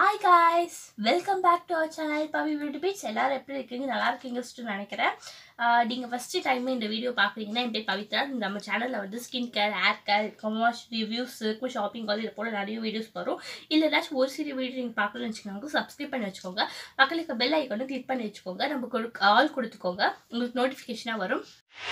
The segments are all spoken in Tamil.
hi guys welcome back to our channel Pavi beauty peach எல்லாரும் எப்படி இருக்கீங்க நல்லா இருக்கீங்கன்னு நினைக்கிறேன் நீங்கள் ஃபஸ்ட்டு டைம் இந்த வீடியோ பார்க்குறீங்கன்னா என் பேர் பவித்ரா நம்ம சேனலில் வந்து skin care hair care commerce reviews இருக்கும் ஷாப்பிங் கால் இது போல் நிறைய வீடியோஸ் வரும் இல்லை ஏதாச்சும் ஒரு சில வீடியோ நீங்கள் பார்க்கணும்னு வச்சுக்கோங்க சப்ஸ்கிரைப் பண்ணி வச்சுக்கோங்க பக்கத்துக்கு பெல் ஐக்கானு கிளிக் பண்ணி வச்சுக்கோங்க நம்ம கொடுக்க ஆல் கொடுத்துக்கோங்க உங்களுக்கு நோட்டிஃபிகேஷனாக வரும்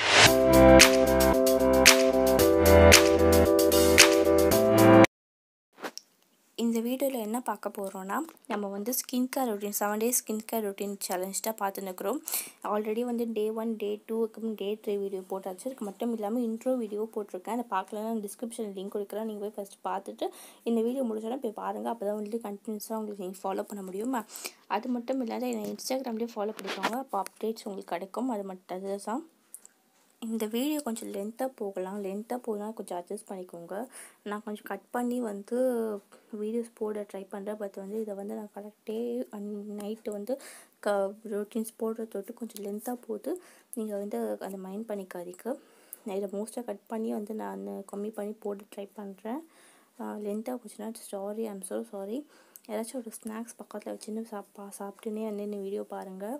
இந்த வீடியோவில் என்ன பார்க்க போகிறோன்னா நம்ம வந்து skin care routine seven days skin care routine challenge தான் பார்த்துன்னுக்குறோம் ஆல்ரெடி வந்து டே ஒன் டே டூக்கு டே த்ரீ வீடியோ போட்டாச்சு இதுக்கு மட்டும் இல்லாமல் இன்ட்ரோ வீடியோ போட்டிருக்கேன் அதை பார்க்கலன்னா டிஸ்கிரிப்ஷனில் லிங்க் கொடுக்குறேன் நீங்கள் போய் ஃபஸ்ட்டு பார்த்துட்டு இந்த வீடியோ முடிச்சோன்னா போய் பாருங்கள் அப்போ தான் வந்து கண்டினியூஸாக உங்களுக்கு நீங்கள் ஃபாலோ பண்ண முடியும் அது மட்டும் இல்லாத என்னை இன்ஸ்டாகிராம்லேயே ஃபாலோ பண்ணிக்கோங்க அப்போ அப்டேட்ஸ் உங்களுக்கு கிடைக்கும் அது மட்டும் அதுதான் இந்த வீடியோ கொஞ்சம் லென்த்தாக போகலாம் லென்த்தாக போகலாம் கொஞ்சம் அட்ஜஸ்ட் பண்ணிக்கோங்க நான் கொஞ்சம் கட் பண்ணி வந்து வீடியோஸ் போட ட்ரை பண்ணுறேன் பட் வந்து இதை வந்து நான் கரெக்டே நைட்டு வந்து க ரொட்டீன்ஸ் போடுற தொட்டு கொஞ்சம் லென்த்தாக போது நீங்கள் வந்து அதை மைண்ட் பண்ணிக்காதீங்க நான் இதை மோஸ்ட்டாக கட் பண்ணி வந்து நான் கம்மி பண்ணி போட்டு ட்ரை பண்ணுறேன் லென்த்தாக போச்சுன்னா சாரி ஐம் ஸோ சாரி ஏதாச்சும் ஒரு ஸ்நாக்ஸ் பக்கத்தில் வச்சுன்னு சாப்பா சாப்பிட்டுனே வந்து இந்த வீடியோ பாருங்கள்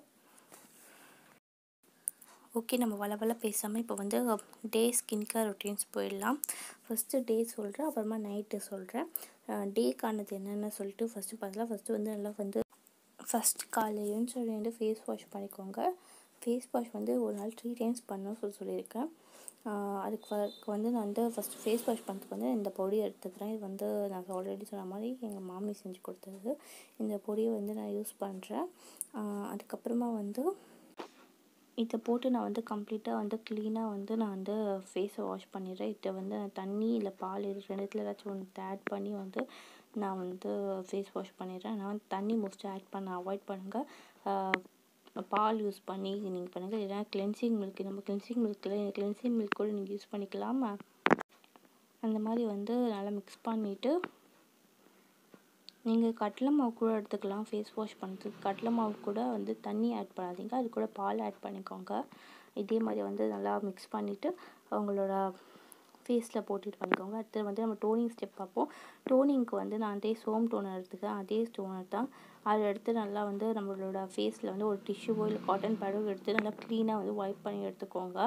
ஓகே நம்ம வள வள பேசாமல் இப்போ வந்து டே ஸ்கின் கேர் ரொட்டீன்ஸ் போயிடலாம் ஃபஸ்ட்டு டே சொல்கிறேன் அப்புறமா நைட்டு சொல்கிறேன் டேக்கானது என்னென்ன சொல்லிட்டு ஃபஸ்ட்டு பார்த்தலாம் ஃபஸ்ட்டு வந்து நல்லா வந்து ஃபஸ்ட் காலையிலன்னு சொல்லி வந்து ஃபேஸ் வாஷ் பண்ணிக்கோங்க ஃபேஸ் வாஷ் வந்து ஒரு நாள் த்ரீ டைம்ஸ் பண்ணணும்னு சொல்லி சொல்லியிருக்கேன் அதுக்கு வந்து நான் வந்து ஃபஸ்ட்டு ஃபேஸ் வாஷ் பண்ணுறதுக்கு வந்து இந்த பொடி எடுத்துக்கிறேன் இது வந்து நான் ஆல்ரெடி சொன்ன மாதிரி எங்கள் மாமி செஞ்சு கொடுத்தது இந்த பொடியை வந்து நான் யூஸ் பண்ணுறேன் அதுக்கப்புறமா வந்து இதை போட்டு நான் வந்து கம்ப்ளீட்டாக வந்து க்ளீனாக வந்து நான் வந்து ஃபேஸை வாஷ் பண்ணிடுறேன் இதை வந்து நான் தண்ணி இல்லை பால் இது ரெண்டுத்தில் ஏதாச்சும் ஒன்று ஆட் பண்ணி வந்து நான் வந்து ஃபேஸ் வாஷ் பண்ணிடுறேன் நான் வந்து தண்ணி மோஸ்ட்டாக ஆட் பண்ண அவாய்ட் பண்ணுங்கள் பால் யூஸ் பண்ணி நீங்கள் பண்ணுங்கள் இல்லைனா கிளென்சிங் மில்க் நம்ம கிளென்சிங் மில்கில் கிளென்சிங் மில்க் கூட நீங்கள் யூஸ் பண்ணிக்கலாம் அந்த மாதிரி வந்து நல்லா மிக்ஸ் பண்ணிவிட்டு நீங்கள் கடலை மாவு கூட எடுத்துக்கலாம் ஃபேஸ் வாஷ் பண்ணுறதுக்கு கடலை மாவு கூட வந்து தண்ணி ஆட் பண்ணாதீங்க அது கூட பால் ஆட் பண்ணிக்கோங்க இதே மாதிரி வந்து நல்லா மிக்ஸ் பண்ணிவிட்டு அவங்களோட ஃபேஸில் போட்டுட்டு பண்ணிக்கோங்க அடுத்து வந்து நம்ம டோனிங் ஸ்டெப் பார்ப்போம் டோனிங்க்கு வந்து நான் அதே சோம் டோனர் எடுத்துக்கிறேன் அதே டோனர் தான் அதை எடுத்து நல்லா வந்து நம்மளோட ஃபேஸில் வந்து ஒரு டிஷ்யூவோ இல்லை காட்டன் பேடோ எடுத்து நல்லா க்ளீனாக வந்து வைப் பண்ணி எடுத்துக்கோங்க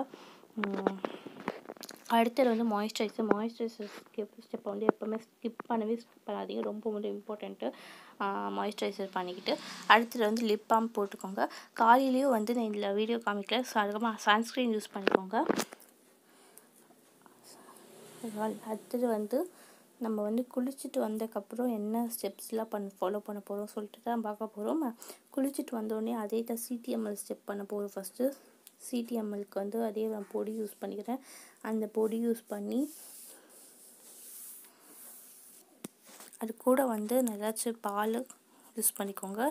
அடுத்தது வந்து மாய்ஸ்சரைசர் மாய்ஸ்சரைசர் ஸ்கிப் ஸ்டெப்பை வந்து எப்போவுமே ஸ்கிப் பண்ணவே ஸ்கிப் பண்ணாதீங்க ரொம்ப ரொம்ப இம்பார்ட்டண்ட்டு மாய்ஸ்சரைசர் பண்ணிக்கிட்டு அடுத்தது வந்து லிப் பாம் போட்டுக்கோங்க காலையிலையும் வந்து நான் இதில் வீடியோ காமிக்கல அதுக்கப்புறமா சன்ஸ்க்ரீன் யூஸ் பண்ணிக்கோங்க அடுத்தது வந்து நம்ம வந்து குளிச்சுட்டு வந்ததுக்கப்புறம் என்ன ஸ்டெப்ஸ்லாம் பண்ண ஃபாலோ பண்ண போகிறோம் சொல்லிட்டு தான் பார்க்க போகிறோம் குளிச்சுட்டு வந்தோடனே அதே தான் சிடிஎம்எல் ஸ்டெப் பண்ண போகிறோம் ஃபஸ்ட்டு சிடிஎம்எல்க்கு வந்து அதே நான் பொடி யூஸ் பண்ணிக்கிறேன் அந்த பொடி யூஸ் பண்ணி அது கூட வந்து ஏதாச்சும் பால் யூஸ் பண்ணிக்கோங்க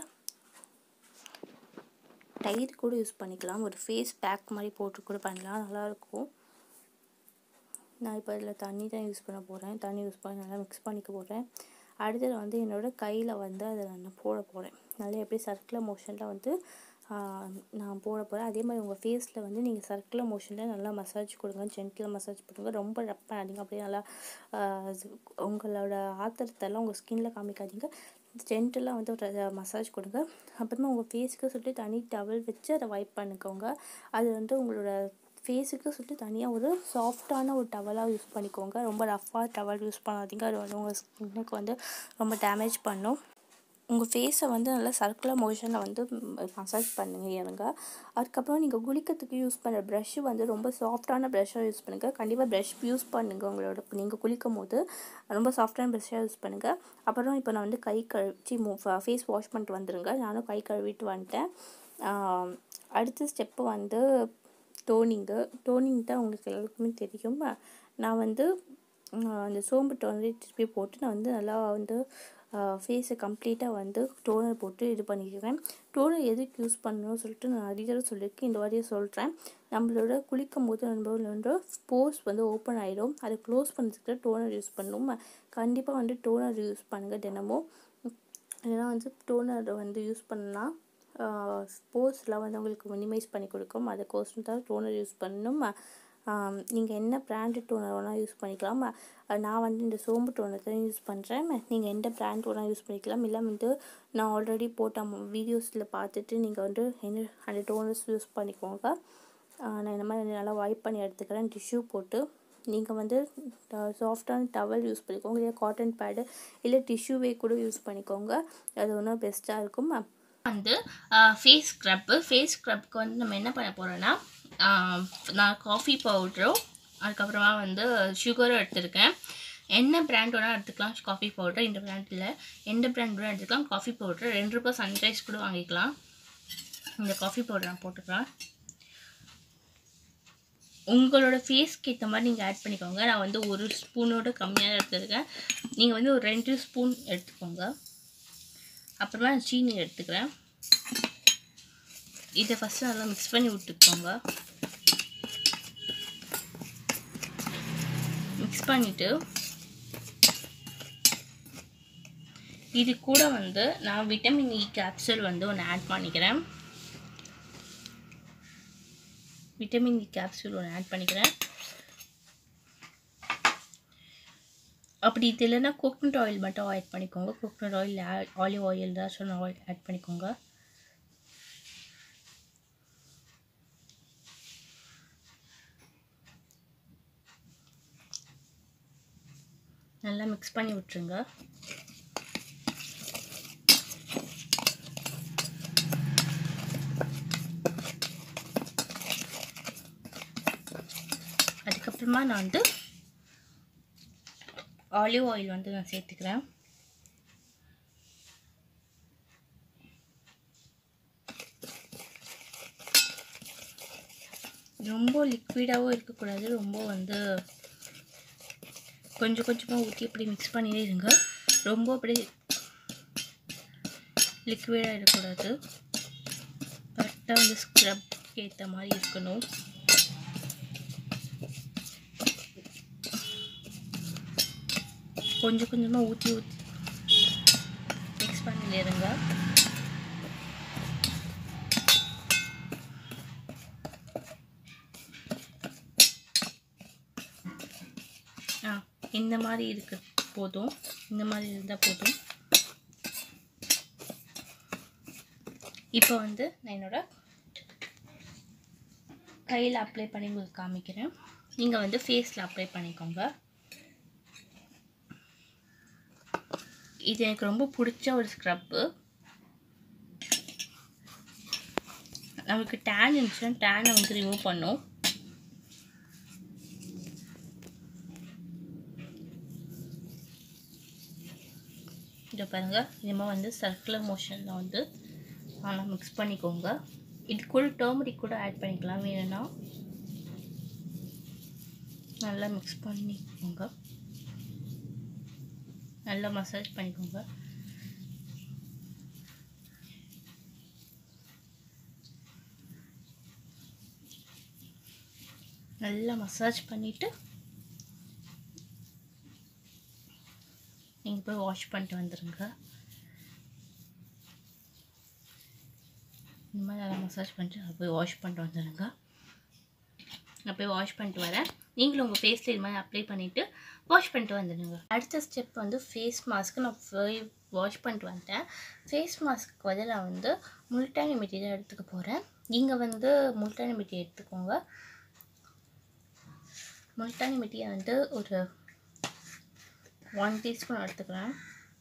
தயிர் கூட யூஸ் பண்ணிக்கலாம் ஒரு ஃபேஸ் பேக் மாதிரி போட்டு கூட பண்ணலாம் நல்லாயிருக்கும் நான் இப்போ அதில் தண்ணி தான் யூஸ் பண்ண போகிறேன் தண்ணி யூஸ் பண்ணி நல்லா மிக்ஸ் பண்ணிக்க போகிறேன் அடுத்தது வந்து என்னோடய கையில் வந்து அதை நான் போட போகிறேன் நல்லா எப்படி சர்க்குலர் மோஷனில் வந்து நான் போட போகிறேன் அதே மாதிரி உங்கள் ஃபேஸில் வந்து நீங்கள் சர்க்குலர் மோஷனில் நல்லா மசாஜ் கொடுங்க ஜென்டில் மசாஜ் பண்ணுங்க ரொம்ப ரப் பண்ணாதீங்க அப்படியே நல்லா உங்களோட ஆத்திரத்தெல்லாம் உங்கள் ஸ்கின்னில் காமிக்காதீங்க ஜென்டலாக வந்து ஒரு மசாஜ் கொடுங்க அப்புறமா உங்கள் ஃபேஸுக்கு சொல்லிட்டு தனி டவல் வச்சு அதை வைப் பண்ணிக்கோங்க அது வந்து உங்களோட ஃபேஸுக்கு சொல்லிட்டு தனியாக ஒரு சாஃப்டான ஒரு டவலாக யூஸ் பண்ணிக்கோங்க ரொம்ப ரஃப்பாக டவல் யூஸ் பண்ணாதீங்க அது வந்து உங்கள் ஸ்கின்னுக்கு வந்து ரொம்ப டேமேஜ் பண்ணும் உங்கள் ஃபேஸை வந்து நல்லா சர்க்குலர் மோஷனில் வந்து மசாஜ் பண்ணுங்க இருங்க அதுக்கப்புறம் நீங்கள் குளிக்கிறதுக்கு யூஸ் பண்ணுற ப்ரஷ்ஷு வந்து ரொம்ப சாஃப்டான ப்ரஷ்ஷாக யூஸ் பண்ணுங்கள் கண்டிப்பாக ப்ரஷ் யூஸ் பண்ணுங்கள் உங்களோட நீங்கள் குளிக்கும் போது ரொம்ப சாஃப்டான ப்ரஷ்ஷாக யூஸ் பண்ணுங்கள் அப்புறம் இப்போ நான் வந்து கை கழுச்சி மூ ஃபேஸ் வாஷ் பண்ணிட்டு வந்துடுங்க நானும் கை கழுவிட்டு வந்துட்டேன் அடுத்த ஸ்டெப்பு வந்து டோனிங்கு டோனிங் தான் உங்களுக்கு எல்லாருக்குமே தெரியும் நான் வந்து அந்த சோம்பு டோனரே திருப்பி போட்டு நான் வந்து நல்லா வந்து ஃபேஸை கம்ப்ளீட்டாக வந்து டோனர் போட்டு இது பண்ணிக்கிறேன் டோனர் எதுக்கு யூஸ் பண்ணணும்னு சொல்லிட்டு நான் நிறைய தடவை சொல்லியிருக்கேன் இந்த வாரியை சொல்கிறேன் நம்மளோட குளிக்கும் போது நம்மளோட போர்ஸ் வந்து ஓப்பன் ஆகிடும் அதை க்ளோஸ் பண்ணுறதுக்கு டோனர் யூஸ் பண்ணணும் கண்டிப்பாக வந்து டோனர் யூஸ் பண்ணுங்கள் தினமும் ஏன்னா வந்து டோனர் வந்து யூஸ் பண்ணால் ஸ்போர்ட்ஸ்லாம் வந்து உங்களுக்கு மினிமைஸ் பண்ணி கொடுக்கும் அதுக்கோசரம் தான் டோனர் யூஸ் பண்ணணும் நீங்கள் என்ன பிராண்டட் டோனர் வேணால் யூஸ் பண்ணிக்கலாம் அஹ் நான் வந்து இந்த சோம்பு டோனர் தான் யூஸ் பண்ணுறேன் நீங்கள் எந்த பிராண்ட் வேணால் யூஸ் பண்ணிக்கலாம் இல்லை வந்து நான் ஆல்ரெடி போட்ட வீடியோஸில் பார்த்துட்டு நீங்கள் வந்து என்ன அந்த டோனர்ஸ் யூஸ் பண்ணிக்கோங்க ஆஹ் நான் இந்த மாதிரி நல்லா வைப் பண்ணி எடுத்துக்கிறேன் டிஷ்யூ போட்டு நீங்கள் வந்து சாஃப்டான டவல் யூஸ் பண்ணிக்கோங்க இல்லை காட்டன் பேடு இல்லை டிஷ்யூவே கூட யூஸ் பண்ணிக்கோங்க அது ஒன்றும் பெஸ்ட்டாக இருக்கும் வந்து ஃபேஸ் ஸ்க்ரப்பு ஃபேஸ் ஸ்க்ரப்க்கு வந்து நம்ம என்ன பண்ண போகிறோன்னா நான் காஃபி பவுட்ரும் அதுக்கப்புறமா வந்து சுகரும் எடுத்திருக்கேன் என்ன பிராண்ட் வேணால் எடுத்துக்கலாம் காஃபி பவுடர் இந்த பிராண்டில் எந்த பிராண்ட் வேணால் எடுத்துக்கலாம் காஃபி பவுடர் ரெண்டு ரூபாய் சன்ரைஸ் கூட வாங்கிக்கலாம் இந்த காஃபி பவுடர் நான் போட்டுக்கலாம் உங்களோட ஃபேஸ்க்கு ஏற்ற மாதிரி நீங்கள் ஆட் பண்ணிக்கோங்க நான் வந்து ஒரு ஸ்பூனோட கம்மியாக எடுத்துருக்கேன் நீங்கள் வந்து ஒரு ரெண்டு ஸ்பூன் எடுத்துக்கோங்க அப்புறமா நான் சீனி எடுத்துக்கிறேன் இதை ஃபஸ்ட்டு நல்லா மிக்ஸ் பண்ணி விட்டுக்கோங்க மிக்ஸ் பண்ணிவிட்டு இது கூட வந்து நான் விட்டமின் இ கேப்சூல் வந்து ஒன்று ஆட் பண்ணிக்கிறேன் விட்டமின் இ கேப்சூல் ஒன்று ஆட் பண்ணிக்கிறேன் அப்படி இது இல்லைன்னா கோகனட் ஆயில் மட்டும் ஆட் பண்ணிக்கோங்க கோகனட் ஆயில் ஆலிவ் ஆயில் ஏதாச்சும் ஆயில் ஆட் பண்ணிக்கோங்க நல்லா மிக்ஸ் பண்ணி விட்டுருங்க அதுக்கப்புறமா நான் வந்து ஆலிவ் ஆயில் வந்து நான் சேர்த்துக்கிறேன் ரொம்ப லிக்விடாகவும் இருக்கக்கூடாது ரொம்ப வந்து கொஞ்சம் கொஞ்சமாக ஊற்றி அப்படி மிக்ஸ் பண்ணிட்டே இருங்க ரொம்ப அப்படி லிக்விடாக இருக்கக்கூடாது கரெக்டாக வந்து ஸ்க்ரப்க்கு ஏற்ற மாதிரி இருக்கணும் கொஞ்சம் கொஞ்சமாக ஊற்றி ஊற்றி மிக்ஸ் பண்ணிடுங்க ஆ இந்த மாதிரி இருக்கு போதும் இந்த மாதிரி இருந்தால் போதும் இப்போ வந்து நான் என்னோட கையில் அப்ளை பண்ணி உங்களுக்கு காமிக்கிறேன் நீங்கள் வந்து ஃபேஸில் அப்ளை பண்ணிக்கோங்க இது எனக்கு ரொம்ப பிடிச்ச ஒரு ஸ்க்ரப்பு நமக்கு டேன் இருந்துச்சுன்னா டேனை வந்து ரிமூவ் பண்ணும் இதை பாருங்கள் இனிமேல் வந்து சர்க்குலர் மோஷனில் வந்து நல்லா மிக்ஸ் பண்ணிக்கோங்க இது கூட டர்மரிக் கூட ஆட் பண்ணிக்கலாம் வேணும்னா நல்லா மிக்ஸ் பண்ணிக்கோங்க நல்லா மசாஜ் பண்ணிக்கோங்க நல்லா மசாஜ் பண்ணிவிட்டு நீங்கள் போய் வாஷ் பண்ணிட்டு வந்துடுங்க இந்த மாதிரி நல்லா மசாஜ் பண்ணிட்டு அதை போய் வாஷ் பண்ணிட்டு வந்துடுங்க நான் போய் வாஷ் பண்ணிட்டு வரேன் நீங்களும் உங்கள் ஃபேஸில் இது மாதிரி அப்ளை பண்ணிவிட்டு வாஷ் பண்ணிட்டு வந்துடுங்க அடுத்த ஸ்டெப் வந்து ஃபேஸ் மாஸ்க்கு நான் போய் வாஷ் பண்ணிட்டு வந்துட்டேன் ஃபேஸ் மாஸ்க்கு பதிலாக வந்து முல்டானி மெட்டீரியல் எடுத்துக்க போகிறேன் நீங்கள் வந்து முல்டானி மெட்டீரியல் எடுத்துக்கோங்க முல்டானி மெட்டீரியல் வந்து ஒரு ஒன் டீஸ்பூன் எடுத்துக்கிறேன்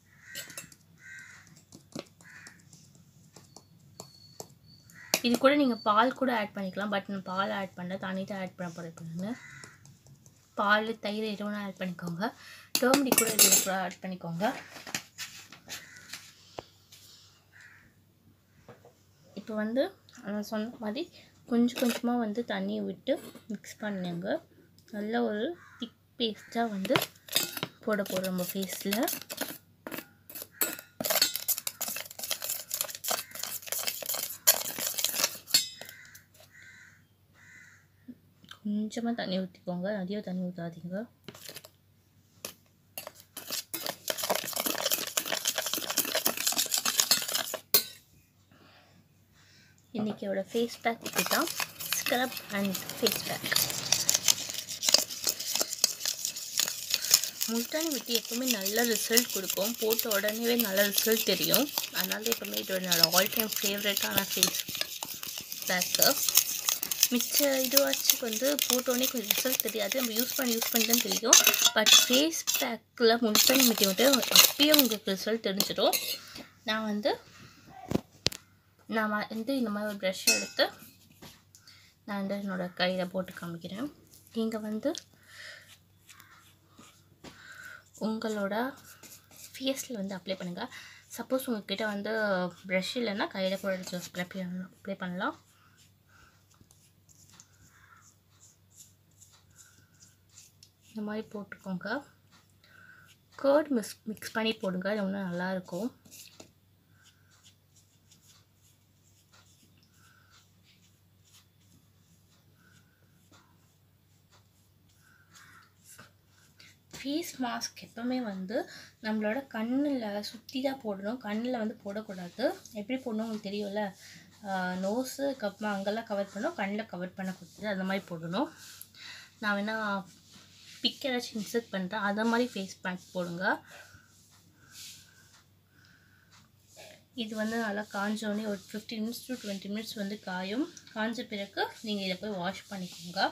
இது கூட நீங்கள் பால் கூட ஆட் பண்ணிக்கலாம் பட் நான் பால் ஆட் பண்ணல தண்ணி தான் ஆட் பண்ண போகிறேன் நான் பால் தயிர் எதுவும் ஆட் பண்ணிக்கோங்க டர்மரிக் கூட இது கூட ஆட் பண்ணிக்கோங்க இப்போ வந்து நான் சொன்ன மாதிரி கொஞ்சம் கொஞ்சமாக வந்து தண்ணியை விட்டு மிக்ஸ் பண்ணுங்க நல்ல ஒரு திக் பேஸ்ட்டாக வந்து போட போகிறோம் நம்ம ஃபேஸில் கொஞ்சமாக தண்ணி ஊற்றிக்கோங்க நிறைய தண்ணி ஊற்றாதீங்க இன்றைக்கியோட ஃபேஸ் பேக் இதுதான் scrub and face pack Multani mitti எப்போவுமே நல்ல ரிசல்ட் கொடுக்கும் போட்ட உடனேவே நல்ல ரிசல்ட் தெரியும் அதனால எப்போவுமே இது என்னோட ஆல் டைம் ஃபேவரட்டான ஃபேஸ் பேக்கு மிச்ச இதுவாச்சும் வந்து போட்டோடனே கொஞ்சம் ரிசல்ட் தெரியாது நம்ம யூஸ் பண்ணி யூஸ் பண்ணி தான் தெரியும் பட் ஃபேஸ் பேக்கில் முல்தானி மிட்டி வந்து அப்பயே உங்களுக்கு ரிசல்ட் தெரிஞ்சிடும் நான் வந்து நான் வந்து இந்த மாதிரி ஒரு ப்ரஷ் எடுத்து நான் வந்து என்னோடய கையில் போட்டு காமிக்கிறேன் நீங்கள் வந்து உங்களோட ஃபேஸில் வந்து அப்ளை பண்ணுங்கள் சப்போஸ் உங்ககிட்ட வந்து ப்ரஷ் இல்லைன்னா கையில் கூட எடுத்து அப்ளை பண்ணலாம் அப்ளை பண்ணலாம் இந்த மாதிரி போட்டுக்கோங்க கர்ட் மிக்ஸ் மிக்ஸ் பண்ணி போடுங்க அது இன்னும் நல்லாயிருக்கும் ஃபேஸ் மாஸ்க் எப்போவுமே வந்து நம்மளோட கண்ணில் சுற்றி தான் போடணும் கண்ணில் வந்து போடக்கூடாது எப்படி போடணும் உங்களுக்கு தெரியும்ல நோஸு கப்மா அங்கெல்லாம் கவர் பண்ணணும் கண்ணில் கவர் பண்ணக்கூடாது அந்த மாதிரி போடணும் நான் வேணால் பிக் ஏதாச்சும் இன்சர்ட் பண்ணுறேன் அதை மாதிரி ஃபேஸ் பேக் போடுங்க இது வந்து நல்லா காஞ்சோடனே ஒரு fifteen minutes to twenty minutes வந்து காயும் காஞ்ச பிறகு நீங்கள் இதை போய் வாஷ் பண்ணிக்கோங்க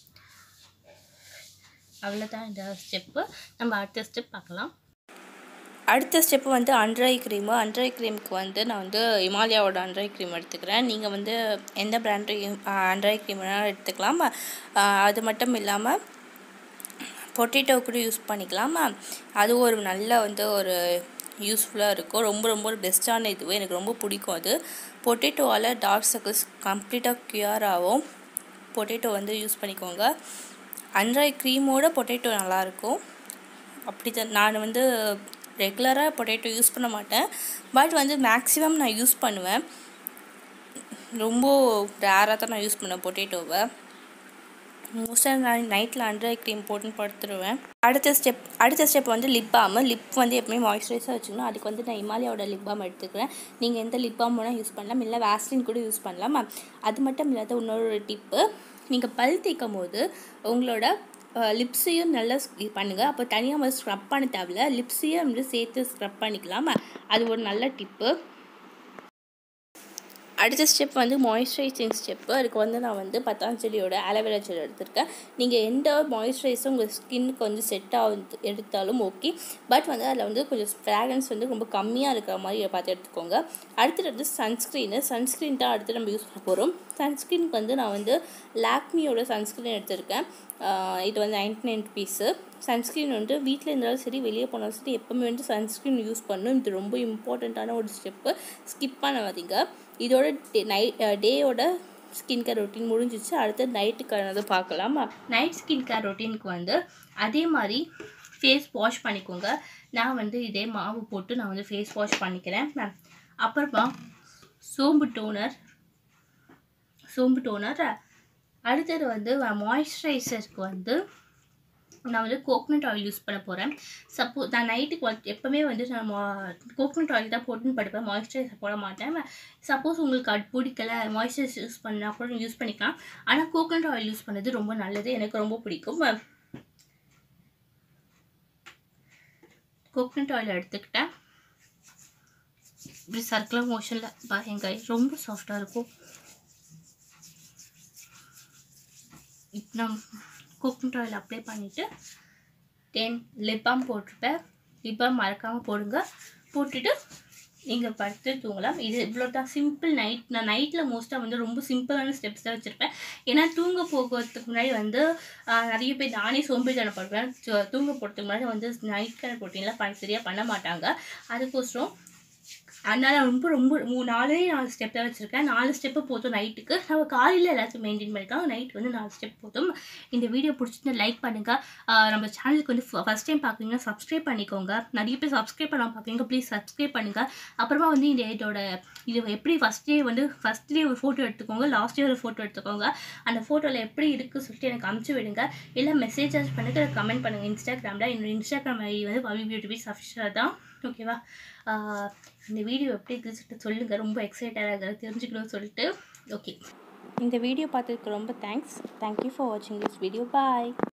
அவ்வளோதான் இந்த ஸ்டெப்பு நம்ம அடுத்த ஸ்டெப் பார்க்கலாம் அடுத்த ஸ்டெப்பு வந்து அண்ட்ரை க்ரீமு அண்ட்ரை க்ரீமுக்கு வந்து நான் வந்து இமாலயாவோட அண்ட்ரை க்ரீம் எடுத்துக்கிறேன் நீங்கள் வந்து எந்த பிராண்டு அண்ட்ரை க்ரீம் வேணாலும் எடுத்துக்கலாம் அது மட்டும் இல்லாமல் பொட்டேட்டோ கூட யூஸ் பண்ணிக்கலாம் அது ஒரு நல்ல வந்து ஒரு யூஸ்ஃபுல்லாக இருக்கும் ரொம்ப ரொம்ப ஒரு பெஸ்ட்டான இதுவே எனக்கு ரொம்ப பிடிக்கும் அது பொட்டேட்டோவால் டார்க் சர்க்கிள்ஸ் கம்ப்ளீட்டாக க்யூர் ஆகும் பொட்டேட்டோ வந்து யூஸ் பண்ணிக்கோங்க அண்ட்ராய் க்ரீமோட பொட்டேட்டோ நல்லாயிருக்கும் அப்படி தான் நான் வந்து ரெகுலராக பொட்டேட்டோ யூஸ் பண்ண மாட்டேன் பட் வந்து மேக்ஸிமம் நான் யூஸ் பண்ணுவேன் ரொம்ப ரேராக தான் நான் யூஸ் பண்ணுவேன் பொட்டேட்டோவை மோஸ்ட்டாக நான் நைட்டில் அண்டர் க்ரீம் போட்டுன்னு படுத்துருவேன் அடுத்த ஸ்டெப் அடுத்த ஸ்டெப் வந்து லிப் பாம் லிப் வந்து எப்பவுமே மாய்ஸ்சரைஸாக வச்சுக்கணும் அதுக்கு வந்து நான் இமாலயாவோட லிப் பாம் எடுத்துக்கிறேன் நீங்கள் எந்த லிப் பாம் வேணால் யூஸ் பண்ணலாம் இல்லை வேஸ்லின் கூட யூஸ் பண்ணலாம் அது மட்டும் இல்லாத இன்னொரு டிப்பு நீங்கள் பல் தேய்க்கும் போது உங்களோட லிப்ஸையும் நல்லா இது பண்ணுங்கள் அப்போ தனியாக வந்து ஸ்க்ரப் பண்ண தேவையில்ல லிப்ஸையும் வந்து சேர்த்து ஸ்க்ரப் பண்ணிக்கலாம் அது ஒரு நல்ல டிப்பு அடுத்த ஸ்டெப் வந்து மாய்ஸ்சரைசிங் ஸ்டெப்பு அதுக்கு வந்து நான் வந்து பத்தாஞ்சலியோட ஆலோவேரா ஜெல் எடுத்திருக்கேன் நீங்கள் எந்த மாய்ஸ்சரைஸும் உங்கள் ஸ்கின்னுக்கு வந்து செட் ஆகுது எடுத்தாலும் ஓகே பட் வந்து அதில் வந்து கொஞ்சம் ஃப்ராக்ரன்ஸ் வந்து ரொம்ப கம்மியாக இருக்கிற மாதிரி பார்த்து எடுத்துக்கோங்க அடுத்தது வந்து சன்ஸ்க்ரீனு சன்ஸ்க்ரீன் தான் அடுத்து நம்ம யூஸ் பண்ண போகிறோம் சன்ஸ்க்ரீனுக்கு வந்து நான் வந்து லாக்மியோட சன்ஸ்க்ரீன் எடுத்திருக்கேன் இது வந்து நைன்டி நைன் ருபீஸு சன்ஸ்க்ரீன் வந்து வீட்டில் இருந்தாலும் சரி வெளியே போனாலும் சரி எப்போவுமே வந்து சன்ஸ்க்ரீன் யூஸ் பண்ணணும் இது ரொம்ப இம்பார்ட்டண்ட்டான ஒரு ஸ்டெப்பு ஸ்கிப் பண்ணாதீங்க இதோட டே நை டேயோட ஸ்கின் கேர் ரொட்டீன் முடிஞ்சிச்சு அடுத்து நைட்டுக்கானதை பார்க்கலாமா நைட் ஸ்கின் கேர் ரொட்டீனுக்கு வந்து அதே மாதிரி ஃபேஸ் வாஷ் பண்ணிக்கோங்க நான் வந்து இதே மாவு போட்டு நான் வந்து ஃபேஸ் வாஷ் பண்ணிக்கிறேன் அப்புறமா சோம்பு டோனர் சோம்பு டோனர் அடுத்தது வந்து மாய்ஸ்சரைசருக்கு வந்து நான் வந்து கோகனட் ஆயில் யூஸ் பண்ண போகிறேன் சப்போ நான் நைட்டுக்கு எப்போவுமே வந்து நான் கோகனட் ஆயில் தான் போட்டுன்னு படுப்பேன் மாய்ஸ்சரைசர் போட மாட்டேன் சப்போஸ் உங்களுக்கு அது பிடிக்கல மாய்ஸ்சரைசர் யூஸ் பண்ணால் கூட யூஸ் பண்ணிக்கலாம் ஆனால் கோகனட் ஆயில் யூஸ் பண்ணது ரொம்ப நல்லது எனக்கு ரொம்ப பிடிக்கும் கோகனட் ஆயில் எடுத்துக்கிட்டேன் இப்படி சர்க்குலர் மோஷனில் பாருங்க ரொம்ப சாஃப்டாக இருக்கும் இப்போ நான் கோகனட் ஆயில் அப்ளை பண்ணிவிட்டு தென் லிப் பாம் போட்டிருப்பேன் லிப் பாம் மறக்காமல் போடுங்க போட்டுட்டு நீங்கள் படுத்து தூங்கலாம் இது இவ்வளோ தான் சிம்பிள் நைட் நான் நைட்டில் மோஸ்ட்டாக வந்து ரொம்ப சிம்பிளான ஸ்டெப்ஸ் தான் வச்சுருப்பேன் ஏன்னா தூங்க போகிறதுக்கு முன்னாடி வந்து நிறைய பேர் நானே சோம்பேறித்தனப்படுவேன் தூங்க போகிறதுக்கு முன்னாடி வந்து நைட் கேர் போட்டிங்கலாம் பண்ண சரியாக பண்ண மாட்டாங்க அதுக்கோசரம் அதனால் ரொம்ப ரொம்ப மூ நாலே நாலு ஸ்டெப் தான் வச்சுருக்கேன் நாலு ஸ்டெப்பு போதும் நைட்டுக்கு நம்ம காலையில் எல்லாத்தையும் மெயின்டைன் பண்ணிக்கலாம் நைட் வந்து நாலு ஸ்டெப் போதும் இந்த வீடியோ பிடிச்சிட்டு லைக் பண்ணுங்கள் நம்ம சேனலுக்கு வந்து ஃபஸ்ட் டைம் பார்க்குறீங்கன்னா சப்ஸ்கிரைப் பண்ணிக்கோங்க நிறைய பேர் சப்ஸ்கிரைப் பண்ணாமல் பார்க்குறீங்க ப்ளீஸ் சப்ஸ்கிரைப் பண்ணுங்கள் அப்புறமா வந்து இந்த இதோட இது எப்படி ஃபஸ்ட் டே வந்து ஃபஸ்ட் டே ஒரு ஃபோட்டோ எடுத்துக்கோங்க லாஸ்ட் டே ஒரு ஃபோட்டோ எடுத்துக்கோங்க அந்த ஃபோட்டோவில் எப்படி இருக்குன்னு சொல்லிட்டு எனக்கு அமுச்சு விடுங்க இல்லை மெசேஜஸ் பண்ணுங்க கமெண்ட் பண்ணுங்கள் இன்ஸ்டாகிராமில் என்னோட இன்ஸ்டாகிராம் ஐடி வந்து பவி பியூட்டி பீஸ் அஃபிஷியல் தான் ஓகேவா இந்த வீடியோ எப்படி இருக்குன்னு சொல்லிட்டு சொல்லுங்கள் ரொம்ப எக்ஸைட்டடாக இருக்கிறது தெரிஞ்சுக்கணும்னு சொல்லிட்டு ஓகே இந்த வீடியோ பார்த்ததுக்கு ரொம்ப தேங்க்ஸ் தேங்க்யூ ஃபார் வாட்சிங் திஸ் வீடியோ பாய்